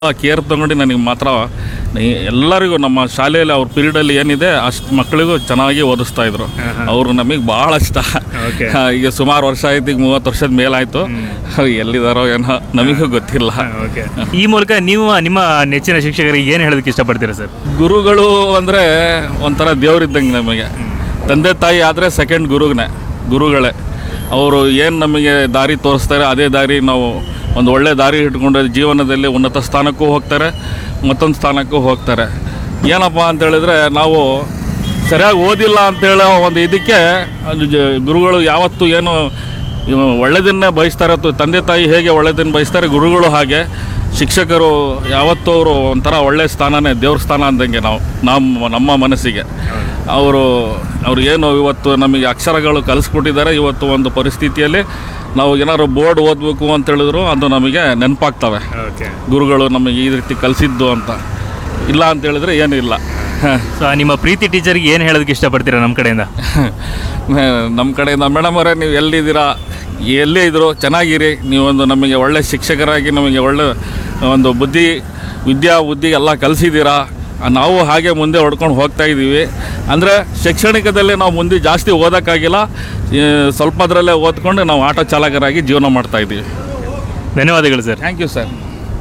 Care ತಗೊಂಡು ನನಗೆ ಮಾತ್ರ ಈ- ಎಲ್ಲರಿಗೂ ನಮ್ಮ ಶಾಲೆಯಲ್ಲಿ ಅವ್ರ ಪೀರಿಯಡಲ್ಲಿ ಏನಿದೆ ಅಷ್ಟು ಮಕ್ಕಳಿಗೂ ಚೆನ್ನಾಗಿ ಓದಿಸ್ತಾ ಇದ್ರು ಅವರು ನಮಗೆ ಭಾಳ ಇಷ್ಟ Okay. ಆ, ಈಗ ಸುಮಾರು ವರ್ಷ ಆಯ್ತು ಈಗ ಮೂವತ್ತು ವರ್ಷದ ಮೇಲಾಯಿತು ಎಲ್ಲಿದಾರೋ ಏನೋ ನಮಗೂ ಗೊತ್ತಿಲ್ಲ ಓಕೆ ಈ ಮೂಲಕ ನೀವು ನಿಮ್ಮ ನೆಚ್ಚಿನ ಶಿಕ್ಷಕರಿಗೆ ಏನು ಹೇಳೋದಕ್ಕೆ ಇಷ್ಟಪಡ್ತೀರಾ ಸರ್ ಗುರುಗಳು ಅಂದರೆ ಒಂಥರ ದೇವರಿದ್ದಂಗೆ ನಮಗೆ ತಂದೆ ತಾಯಿ ಆದರೆ ಸೆಕೆಂಡ್ ಗುರುಗನೇ ಗುರುಗಳೇ ಅವರು ಏನು ನಮಗೆ ದಾರಿ ತೋರಿಸ್ತಾರೆ ಅದೇ ದಾರಿ ನಾವು ಒಂದು ಒಳ್ಳೆ ದಾರಿ ಇಟ್ಕೊಂಡು ಜೀವನದಲ್ಲಿ ಉನ್ನತ ಸ್ಥಾನಕ್ಕೂ ಹೋಗ್ತಾರೆ ಮತ್ತೊಂದು ಸ್ಥಾನಕ್ಕೂ ಹೋಗ್ತಾರೆ ಏನಪ್ಪ ಅಂತ ಹೇಳಿದ್ರೆ ನಾವು ಸರಿಯಾಗಿ ಓದಿಲ್ಲ ಅಂತೇಳೋ ಒಂದು ಇದಕ್ಕೆ ಅದು ಜ- ಗುರುಗಳು ಯಾವತ್ತೂ ಏನು ಇವು ಒಳ್ಳೆಯದನ್ನೇ ಬಯಸ್ತಾರೆ ಅಥವಾ ತಂದೆ ತಾಯಿ ಹೇಗೆ ಒಳ್ಳೆಯದನ್ನು ಬಯಸ್ತಾರೆ ಗುರುಗಳು ಹಾಗೆ ಶಿಕ್ಷಕರು ಯಾವತ್ತೂ ಅವರು ಒಂಥರ ಒಳ್ಳೆಯ ಸ್ಥಾನನೇ ದೇವ್ರ ಸ್ಥಾನ ಅಂದಂಗೆ ನಾವು ನಮ್ಮ ನಮ್ಮ ಮನಸ್ಸಿಗೆ ಅವರು ಅವ್ರು ಏನು ಇವತ್ತು ನಮಗೆ ಅಕ್ಷರಗಳು ಕಲಿಸ್ಕೊಟ್ಟಿದ್ದಾರೆ ಇವತ್ತು ಒಂದು ಪರಿಸ್ಥಿತಿಯಲ್ಲಿ ನಾವು ಏನಾದ್ರು ಬೋರ್ಡ್ ಓದಬೇಕು ಅಂತ ಹೇಳಿದ್ರು ಅದು ನಮಗೆ ನೆನಪಾಗ್ತವೆ ಓಕೆ ಗುರುಗಳು ನಮಗೆ ಈ ರೀತಿ ಕಲಿಸಿದ್ದು ಅಂತ ಇಲ್ಲ ಅಂತ ಹೇಳಿದ್ರೆ ಏನೂ ಇಲ್ಲ ಸೊ ನಿಮ್ಮ ಪ್ರೀತಿ ಟೀಚರ್ಗೆ ಏನು ಹೇಳೋದಕ್ಕೆ ಇಷ್ಟಪಡ್ತೀರಾ ನಮ್ಮ ಕಡೆಯಿಂದ ನಮ್ಮ ಕಡೆಯಿಂದ ಮೇಡಮ್ ಅವರೇ ನೀವು ಎಲ್ಲಿದ್ದೀರಾ ಎಲ್ಲೇ ಇದ್ರು ಚೆನ್ನಾಗಿರಿ ನೀವೊಂದು ನಮಗೆ ಒಳ್ಳೆ ಶಿಕ್ಷಕರಾಗಿ ನಮಗೆ ಒಳ್ಳೆ ಒಂದು ಬುದ್ಧಿ ವಿದ್ಯಾ ಬುದ್ಧಿ ಎಲ್ಲ ಕಲಿಸಿದ್ದೀರಾ ನಾವು ಹಾಗೆ ಮುಂದೆ ಹೊಡ್ಕೊಂಡು ಹೋಗ್ತಾ ಇದ್ದೀವಿ ಅಂದರೆ ಶೈಕ್ಷಣಿಕದಲ್ಲಿ ನಾವು ಮುಂದೆ ಜಾಸ್ತಿ ಓದೋಕ್ಕಾಗಿಲ್ಲ ಈ ಸ್ವಲ್ಪದರಲ್ಲೇ ಓದ್ಕೊಂಡು ನಾವು ಆಟೋ ಚಾಲಕರಾಗಿ ಜೀವನ ಮಾಡ್ತಾ ಇದ್ದೀವಿ ಧನ್ಯವಾದಗಳು ಸರ್ ಥ್ಯಾಂಕ್ ಯು ಸರ್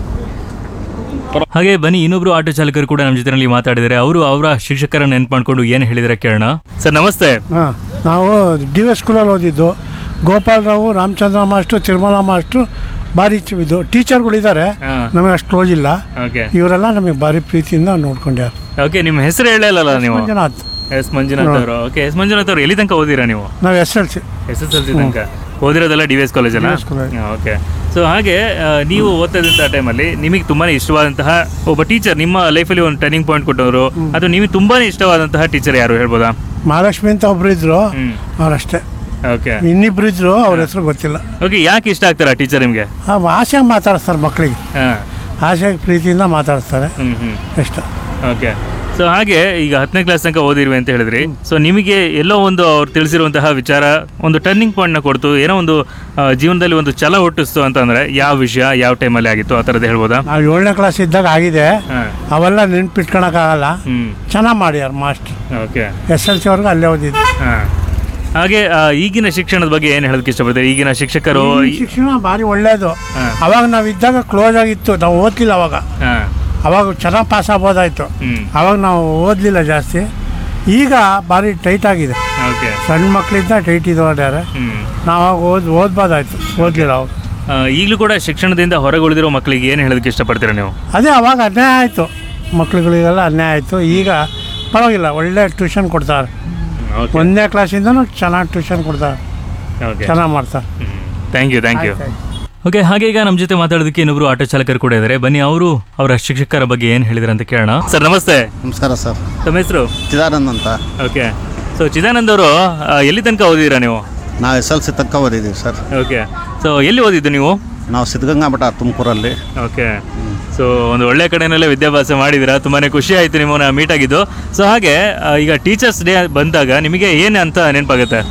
ಹಾಗೆ ಬನ್ನಿ ಇನ್ನೊಬ್ರು ಆಟೋ ಚಾಲಕರು ಕೂಡ ನಮ್ಮ ಜೊತೆನಲ್ಲಿ ಮಾತಾಡಿದ್ದಾರೆ ಅವರು ಅವರ ಶಿಕ್ಷಕರ ನೆನ್ಪು ಮಾಡ್ಕೊಂಡು ಏನು ಹೇಳಿದರೆ ಕೇಳೋಣ ಸರ್ ನಮಸ್ತೆ ಹಾಂ ನಾವು ಡಿ ವಿ ಸ್ಕೂಲಲ್ಲಿ ಓದಿದ್ದು ಗೋಪಾಲರಾವು ರಾಮಚಂದ್ರ ಮಾಸ್ಟ್ರು ತಿರುಮಲ ಮಾಸ್ಟ್ರು ಭಾರಿ ಚ- ಇದು ಟೀಚರ್ಗಳಿದ್ದಾರೆ ಹಾ. ನಮಗೆ ಅಷ್ಟು ಕ್ಲೋಸ್ ಇಲ್ಲ ಓಕೆ ಇವರೆಲ್ಲ ನಮಗೆ ಭಾರಿ ಪ್ರೀತಿಯಿಂದ ನೋಡ್ಕೊಂಡ್ಯಾರ ಓಕೆ ನಿಮ್ಮ ಹೆಸರು ಹೇಳಲ್ಲ ನೀವು ಮಂಜುನಾಥ್ ಎಸ್ ಮಂಜುನಾಥ್ ಅವರು ಓಕೆ ಎಸ್ ಮಂಜುನಾಥ್ ಅವರು ಎಲ್ಲಿ ತನಕ ಓದಿರಾ ನೀವು ನಾವು S L C S S L C ತನಕ ಓದಿರೋದೆಲ್ಲ ಡಿ ವಿ ಎಸ್ ಕಾಲೇಜಲ್ಲ DVS college. ಓಕೆ ಸೊ ಹಾಗೆ ಆ, ನೀವು ಓದ್ತಾ ಇದ್ದಂಥ ಟೈಮಲ್ಲಿ ನಿಮಗೆ ತುಂಬಾ ಇಷ್ಟವಾದಂತಹ ಒಬ್ಬ ಟೀಚರ್ ನಿಮ್ಮ ಲೈಫಲ್ಲಿ ಒಂದು ಟರ್ನಿಂಗ್ ಪಾಯಿಂಟ್ ಕೊಟ್ಟವರು ಅಥವಾ ನಿಮಗೆ ತುಂಬಾ ಇಷ್ಟವಾದಂತಹ ಟೀಚರ್ ಯಾರು ಹೇಳ್ಬೋದಾ ಮಹಾಲಕ್ಷ್ಮಿ ಅಂತ ಒಬ್ರು ಇದ್ರು ಹ್ಮ್ ಅವರಷ್ಟೇ ಓಕೆ ಇನ್ನಿಬ್ರು ಇದ್ರು ಅವ್ರ ಹೆಸರು ಗೊತ್ತಿಲ್ಲ ಓಕೆ ಯಾಕೆ ಇಷ್ಟ ಆಗ್ತಾರ ಟೀಚರ್ ನಿಮಗೆ ಆ ಆಸೆಗೆ ಮಾತಾಡಿಸ್ತಾರೆ ಮಕ್ಕಳಿಗೆ ಹಾಂ ಆಸೆಗೆ ಪ್ರೀತಿಯಿಂದ ಮಾತಾಡಿಸ್ತಾರೆ ಹ್ಮ್ ಹ್ಮ್ ಇಷ್ಟ ಓಕೆ ಸೊ ಹಾಗೆ ಈಗ ಹತ್ತನೇ ಕ್ಲಾಸ್ ತನಕ ಓದಿರುವೆ ಅಂತ ಹೇಳಿದ್ರಿ ಸೊ ನಿಮಗೆ ಎಲ್ಲೋ ಒಂದು ಅವ್ರು ತಿಳಿಸಿರುವಂತಹ ವಿಚಾರ ಒಂದು ಟರ್ನಿಂಗ್ ಪಾಯಿಂಟ್ನ ಕೊಡ್ತು ಏನೋ ಒಂದು ಆ, ಜೀವನದಲ್ಲಿ ಒಂದು ಛಲ ಹುಟ್ಟಿಸ್ತು ಅಂತಂದ್ರೆ ಯಾವ ವಿಷಯ ಯಾವ ಟೈಮಲ್ಲಿ ಆಗಿತ್ತು ಆ ಥರದ್ದು ಹೇಳ್ಬೋದಾ ನಾವು ಏಳನೇ ಕ್ಲಾಸ್ ಇದ್ದಾಗ ಆಗಿದೆ ಹಾಂ ಅವೆಲ್ಲ ನೆನ್ಪಿಟ್ಕೊಳಕ್ಕಾಗಲ್ಲ ಹ್ಞೂ ಚೆನ್ನಾಗಿ ಮಾಡ್ಯಾರ ಮಾಸ್ಟ್ರು ಓಕೆ ಎಸ್ ಎಲ್ ಸಿ ಅವ್ರಿಗೆ ಅಲ್ಲೇ ಓದಿದ್ದು ಹಾಂ ಹಾಗೆ ಆ, ಈಗಿನ ಶಿಕ್ಷಣದ ಬಗ್ಗೆ ಏನು ಹೇಳೋದಕ್ಕೆ ಇಷ್ಟಪಡ್ತೀರಿ ಈಗಿನ ಶಿಕ್ಷಕರು ಈ ಶಿಕ್ಷಣ ಭಾರಿ ಒಳ್ಳೇದು ಹಾ. ಅವಾಗ ನಾವು ಇದ್ದಾಗ ಕ್ಲೋಸ್ ಆಗಿತ್ತು ನಾವು ಓದ್ಲಿಲ್ಲ ಅವಾಗ ಹಾಂ ಅವಾಗ ಚೆನ್ನಾಗಿ ಪಾಸ್ ಆಗ್ಬೋದಾಯ್ತು ಹ್ಞೂ ಅವಾಗ ನಾವು ಓದಲಿಲ್ಲ ಜಾಸ್ತಿ ಈಗ ಭಾರಿ ಟೈಟ್ ಆಗಿದೆ ಓಕೆ ಸಣ್ಣ ಮಕ್ಕಳಿಂದ ಟೈಟ್ ಇದ್ದಾರೆ ಹ್ಞೂ ನಾವು ಅವಾಗ ಓದ್ ಓದ್ಬೋದಾಯ್ತು ಓದಲಿಲ್ಲ ಅವಾಗ ಈಗಲೂ ಕೂಡ ಶಿಕ್ಷಣದಿಂದ ಹೊರಗುಳಿದಿರೋ ಮಕ್ಕಳಿಗೆ ಏನು ಹೇಳೋದಕ್ಕೆ ಇಷ್ಟಪಡ್ತೀರಾ ನೀವು ಅದೇ ಅವಾಗ ಅನ್ಯಾಯ ಆಯಿತು ಮಕ್ಳುಗಳಿಗೆಲ್ಲ ಅನ್ಯಾಯ ಆಯಿತು ಈಗ ಪರವಾಗಿಲ್ಲ ಒಳ್ಳೆ ಟ್ಯೂಷನ್ ಕೊಡ್ತಾರೆ ಓಕೆ ಒಂದನೇ ಕ್ಲಾಸಿಂದನೂ ಚೆನ್ನಾಗಿ ಟ್ಯೂಷನ್ ಕೊಡ್ತಾರೆ ಓಕೆ ಚೆನ್ನಾಗಿ ಮಾಡ್ತಾರೆ ಥ್ಯಾಂಕ್ ಯು ಥ್ಯಾಂಕ್ ಯು ಆಯ್ತು, ಆಯ್ತು. ಓಕೆ ಹಾಗೆ ಈಗ ನಮ್ಮ ಜೊತೆ ಮಾತಾಡೋದಕ್ಕೆ ಇನ್ನೊಬ್ರು ಆಟೋ ಚಾಲಕರು ಕೂಡ ಇದ್ದಾರೆ ಬನ್ನಿ ಅವರು ಅವರ ಶಿಕ್ಷಕರ ಬಗ್ಗೆ ಏನು ಹೇಳಿದ್ರು ಅಂತ ಕೇಳೋಣ ಸರ್ ನಮಸ್ತೆ ನಮಸ್ಕಾರ ಸರ್ ತಮ್ಮ ಹೆಸರು ಚಿದಾನಂದ್ ಅಂತ ಓಕೆ ಸೊ ಚಿದಾನಂದ್ ಅವರು ಆ, ಎಲ್ಲಿ ತನಕ ಓದಿದ್ದೀರಾ ನೀವು ನಾವು ಎಸ್ ಎಲ್ ಸಿ ತನಕ ಓದಿದ್ದೀವಿ ಸರ್ ಓಕೆ ಸೊ ಎಲ್ಲಿ ಓದಿದ್ದು ನೀವು ನಾವು ಸಿದ್ಧಗಂಗಾ ಮಠ ತುಮಕೂರಲ್ಲಿ ಓಕೆ ಸೊ ಒಂದು ಒಳ್ಳೆ ಕಡೆನಲ್ಲೇ ವಿದ್ಯಾಭ್ಯಾಸ ಮಾಡಿದ್ದೀರಾ ತುಂಬಾ ಖುಷಿ ಆಯಿತು ನಿಮ್ಮನ್ನ ಮೀಟ್ ಆಗಿದ್ದು ಸೊ ಹಾಗೆ ಆ, ಈಗ ಟೀಚರ್ಸ್ ಡೇ ಬಂದಾಗ ನಿಮಗೆ ಏನು ಅಂತ ನೆನಪಾಗುತ್ತೆ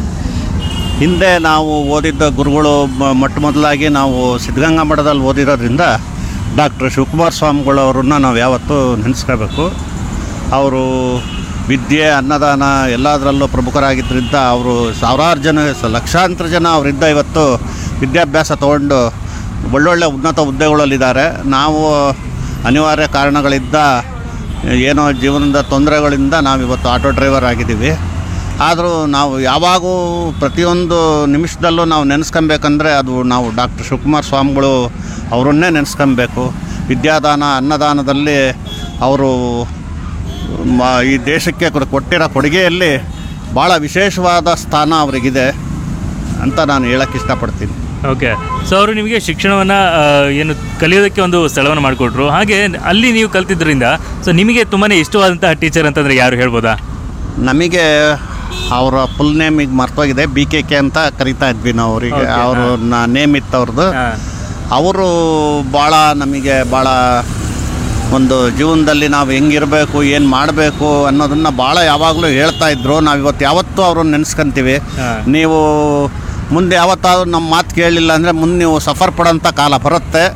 ಹಿಂದೆ ನಾವು ಓದಿದ್ದ ಗುರುಗಳು ಮ- ಮೊಟ್ಟ ಮೊದಲಾಗಿ ನಾವು ಸಿದ್ಧಗಂಗಾ ಮಠದಲ್ಲಿ ಓದಿರೋದ್ರಿಂದ ಡಾಕ್ಟರ್ ಶಿವಕುಮಾರ ಸ್ವಾಮಿಗಳವ್ರನ್ನ ನಾವು ಯಾವತ್ತೂ ನೆನೆಸ್ಕೋಬೇಕು ಅವರು ವಿದ್ಯೆ ಅನ್ನದಾನ ಎಲ್ಲದರಲ್ಲೂ ಪ್ರಮುಖರಾಗಿದ್ದರಿಂದ ಅವರು ಸಾವಿರಾರು ಜನ ಸ- ಲಕ್ಷಾಂತರ ಜನ ಅವರಿಂದ ಇವತ್ತು ವಿದ್ಯಾಭ್ಯಾಸ ತೊಗೊಂಡು ಒಳ್ಳೊಳ್ಳೆ ಉನ್ನತ ಹುದ್ದೆಗಳಲ್ಲಿದ್ದಾರೆ ನಾವು ಅನಿವಾರ್ಯ ಕಾರಣಗಳಿಂದ ಏನೋ ಜೀವನದ ತೊಂದರೆಗಳಿಂದ ನಾವು ಇವತ್ತು ಆಟೋ ಡ್ರೈವರ್ ಆಗಿದ್ದೀವಿ ಆದರೂ ನಾವು ಯಾವಾಗೂ ಪ್ರತಿಯೊಂದು ನಿಮಿಷದಲ್ಲೂ ನಾವು ನೆನೆಸ್ಕೊಬೇಕಂದ್ರೆ ಅದು ನಾವು ಡಾಕ್ಟರ್ ಶಿವಕುಮಾರ ಸ್ವಾಮಿಗಳು ಅವರನ್ನೇ ನೆನೆಸ್ಕೊಬೇಕು ವಿದ್ಯಾದಾನ ಅನ್ನದಾನದಲ್ಲಿ ಅವರು ಮ ಈ ದೇಶಕ್ಕೆ ಕೊಡ್- ಕೊಟ್ಟಿರೋ ಕೊಡುಗೆಯಲ್ಲಿ ಭಾಳ ವಿಶೇಷವಾದ ಸ್ಥಾನ ಅವರಿಗಿದೆ ಅಂತ ನಾನು ಹೇಳಕ್ಕೆ ಇಷ್ಟಪಡ್ತೀನಿ ಓಕೆ ಸೊ ಅವರು ನಿಮಗೆ ಶಿಕ್ಷಣವನ್ನು ಏನು ಕಲಿಯೋದಕ್ಕೆ ಒಂದು ಸ್ಥಳವನ್ನು ಮಾಡಿಕೊಟ್ರು ಹಾಗೆ ಅಲ್ಲಿ ನೀವು ಕಲ್ತಿದ್ರಿಂದ ಸೊ ನಿಮಗೆ ತುಂಬಾ ಇಷ್ಟವಾದಂತಹ ಟೀಚರ್ ಅಂತಂದರೆ ಯಾರು ಹೇಳ್ಬೋದಾ ನಮಗೆ ಅವರ ಫುಲ್ ನೇಮ್ ಈಗ ಮರ್ತೋಗಿದೆ ಬಿ ಕೆ ಕೆ ಅಂತ ಕರಿತಾ ಇದ್ವಿ ನಾವು ಅವರಿಗೆ Okay, ಅವರು ನೇಮ್ ಇತ್ತು ಅವ್ರದ್ದು ಹಾಂ ಅವರು ಭಾಳ ನಮಗೆ ಭಾಳ ಒಂದು ಜೀವನದಲ್ಲಿ ನಾವು ಹೆಂಗಿರಬೇಕು ಏನು ಮಾಡಬೇಕು ಅನ್ನೋದನ್ನು ಭಾಳ ಯಾವಾಗಲೂ ಹೇಳ್ತಾ ಇದ್ರು ನಾವು ಇವತ್ತು ಯಾವತ್ತೂ ಅವ್ರನ್ನ ನೆನೆಸ್ಕೊಂತೀವಿ ಹಾ. ನೀವು ಮುಂದೆ ಯಾವತ್ತಾದ್ರೂ ನಮ್ಮ ಮಾತು ಕೇಳಲಿಲ್ಲ ಅಂದರೆ ಮುಂದೆ ನೀವು ಸಫರ್ ಪಡೋಂಥ ಕಾಲ ಬರುತ್ತೆ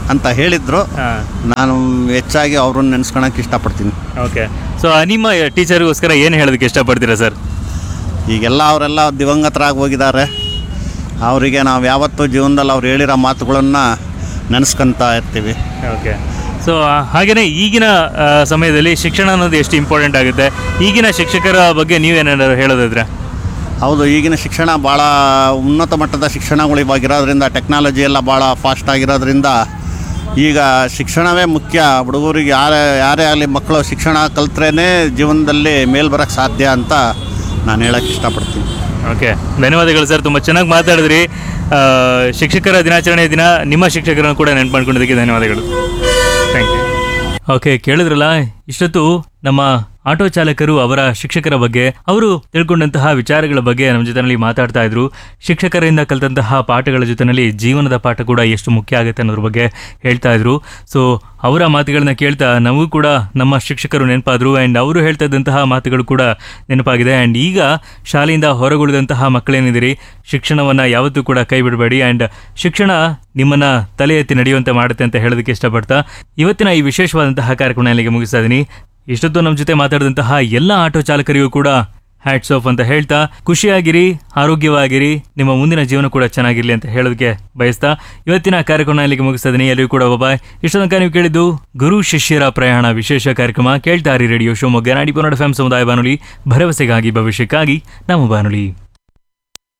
ಅಂತ ಹೇಳಿದ್ರು ಹಾಂ ನಾನು ಹೆಚ್ಚಾಗಿ ಅವ್ರನ್ನ ನೆನೆಸ್ಕೊಳಕ್ಕೆ ಇಷ್ಟಪಡ್ತೀನಿ ಓಕೆ ಸೊ ನಿಮ್ಮ ಟೀಚರ್ಗೋಸ್ಕರ ಏನು ಹೇಳೋದಕ್ಕೆ ಇಷ್ಟಪಡ್ತೀರಾ ಸರ್ ಈಗೆಲ್ಲ ಅವರೆಲ್ಲ ದಿವಂಗತರಾಗಿ ಹೋಗಿದ್ದಾರೆ ಅವರಿಗೆ ನಾವು ಯಾವತ್ತೂ ಜೀವನದಲ್ಲಿ ಅವ್ರು ಹೇಳಿರೋ ಮಾತುಗಳನ್ನು ನೆನೆಸ್ಕೊಂತ ಇರ್ತೀವಿ ಓಕೆ ಸೊ ಹಾಗೆಯೇ ಈಗಿನ ಆ, ಸಮಯದಲ್ಲಿ ಶಿಕ್ಷಣ ಅನ್ನೋದು ಎಷ್ಟು ಇಂಪಾರ್ಟೆಂಟ್ ಆಗುತ್ತೆ ಈಗಿನ ಶಿಕ್ಷಕರ ಬಗ್ಗೆ ನೀವೇನಾದ್ರು ಹೇಳೋದಾದ್ರೆ ಹೌದು ಈಗಿನ ಶಿಕ್ಷಣ ಭಾಳ ಉನ್ನತ ಮಟ್ಟದ ಶಿಕ್ಷಣಗಳು ಇವಾಗಿರೋದ್ರಿಂದ ಟೆಕ್ನಾಲಜಿ ಎಲ್ಲ ಭಾಳ ಫಾಸ್ಟ್ ಆಗಿರೋದ್ರಿಂದ ಈಗ ಶಿಕ್ಷಣವೇ ಮುಖ್ಯ ಹುಡುಗರಿಗೆ ಯಾರೇ ಯಾರೇ ಆಗಲಿ ಮಕ್ಕಳು ಶಿಕ್ಷಣ ಕಲ್ತ್ರೇ ಜೀವನದಲ್ಲಿ ಮೇಲ್ ಬರೋಕ್ಕೆ ಸಾಧ್ಯ ಅಂತ ನಾನು ಹೇಳೋಕ್ಕೆ ಇಷ್ಟಪಡ್ತೀನಿ ಓಕೆ ಧನ್ಯವಾದಗಳು ಸರ್ ತುಂಬ ಚೆನ್ನಾಗಿ ಮಾತಾಡಿದ್ರಿ ಆ, ಶಿಕ್ಷಕರ ದಿನಾಚರಣೆ ದಿನ ನಿಮ್ಮ ಶಿಕ್ಷಕರನ್ನು ಕೂಡ ನೆನ್ಪು ಮಾಡ್ಕೊಂಡಿದ್ದಕ್ಕೆ ಧನ್ಯವಾದಗಳು ಥ್ಯಾಂಕ್ ಯು ಓಕೆ ಕೇಳಿದ್ರಲ್ಲ ಇಷ್ಟೊತ್ತು ನಮ್ಮ ಆಟೋ ಚಾಲಕರು ಅವರ ಶಿಕ್ಷಕರ ಬಗ್ಗೆ ಅವರು ತಿಳ್ಕೊಂಡಂತಹ ವಿಚಾರಗಳ ಬಗ್ಗೆ ನಮ್ಮ ಜೊತೆನಲ್ಲಿ ಮಾತಾಡ್ತಾ ಇದ್ರು ಶಿಕ್ಷಕರಿಂದ ಕಲಿತಂತಹ ಪಾಠಗಳ ಜೊತೆನಲ್ಲಿ ಜೀವನದ ಪಾಠ ಕೂಡ ಎಷ್ಟು ಮುಖ್ಯ ಆಗುತ್ತೆ ಅನ್ನೋದ್ರ ಬಗ್ಗೆ ಹೇಳ್ತಾ ಇದ್ರು ಸೊ ಅವರ ಮಾತುಗಳನ್ನ ಕೇಳ್ತಾ ನಮಗೂ ಕೂಡ ನಮ್ಮ ಶಿಕ್ಷಕರು ನೆನಪಾದ್ರು ಆ್ಯಂಡ್ ಅವರು ಹೇಳ್ತಾ ಇದ್ದಂತಹ ಮಾತುಗಳು ಕೂಡ ನೆನಪಾಗಿದೆ ಆ್ಯಂಡ್ ಈಗ ಶಾಲೆಯಿಂದ ಹೊರಗುಳಿದಂತಹ ಮಕ್ಕಳೇನಿದ್ದೀರಿ ಶಿಕ್ಷಣವನ್ನು ಯಾವತ್ತೂ ಕೂಡ ಕೈ ಬಿಡಬೇಡಿ ಆ್ಯಂಡ್ ಶಿಕ್ಷಣ ನಿಮ್ಮನ್ನ ತಲೆ ಎತ್ತಿ ನಡೆಯುವಂತೆ ಮಾಡುತ್ತೆ ಅಂತ ಹೇಳೋದಕ್ಕೆ ಇಷ್ಟಪಡ್ತಾ ಇವತ್ತಿನ ಈ ವಿಶೇಷವಾದಂತಹ ಕಾರ್ಯಕ್ರಮ ಇಲ್ಲಿಗೆ ಮುಗಿಸ್ತಾ ಇದ್ದೀನಿ ಇಷ್ಟೊತ್ತು ನಮ್ಮ ಜೊತೆ ಮಾತಾಡಿದಂತಹ ಎಲ್ಲ ಆಟೋ ಚಾಲಕರಿಗೂ ಕೂಡ ಹ್ಯಾಟ್ಸ್ ಆಫ್ ಅಂತ ಹೇಳ್ತಾ ಖುಷಿಯಾಗಿರಿ ಆರೋಗ್ಯವಾಗಿರಿ ನಿಮ್ಮ ಮುಂದಿನ ಜೀವನ ಕೂಡ ಚೆನ್ನಾಗಿರ್ಲಿ ಅಂತ ಹೇಳೋದಕ್ಕೆ ಬಯಸ್ತಾ ಇವತ್ತಿನ ಕಾರ್ಯಕ್ರಮ ಇಲ್ಲಿಗೆ ಮುಗಿಸ್ತಾ ಇದ್ದೀನಿ ಎಲ್ಲರಿಗೂ ಕೂಡ ಬಾಯ್ ಇಷ್ಟು ತನಕ ನೀವು ಕೇಳಿದ್ದು ಗುರು ಶಿಷ್ಯರ ಪ್ರಯಾಣ ವಿಶೇಷ ಕಾರ್ಯಕ್ರಮ ಕೇಳ್ತಾರಿ ರೇಡಿಯೋ ಶಿವಮೊಗ್ಗ ನಾಡಿ ಪನ್ನಡ ಎಫ್ ಸಮುದಾಯ ಬಾನುಲಿ ಭರವಸೆಗಾಗಿ ಭವಿಷ್ಯಕ್ಕಾಗಿ ನಮ್ಮ ಬಾನುಲಿ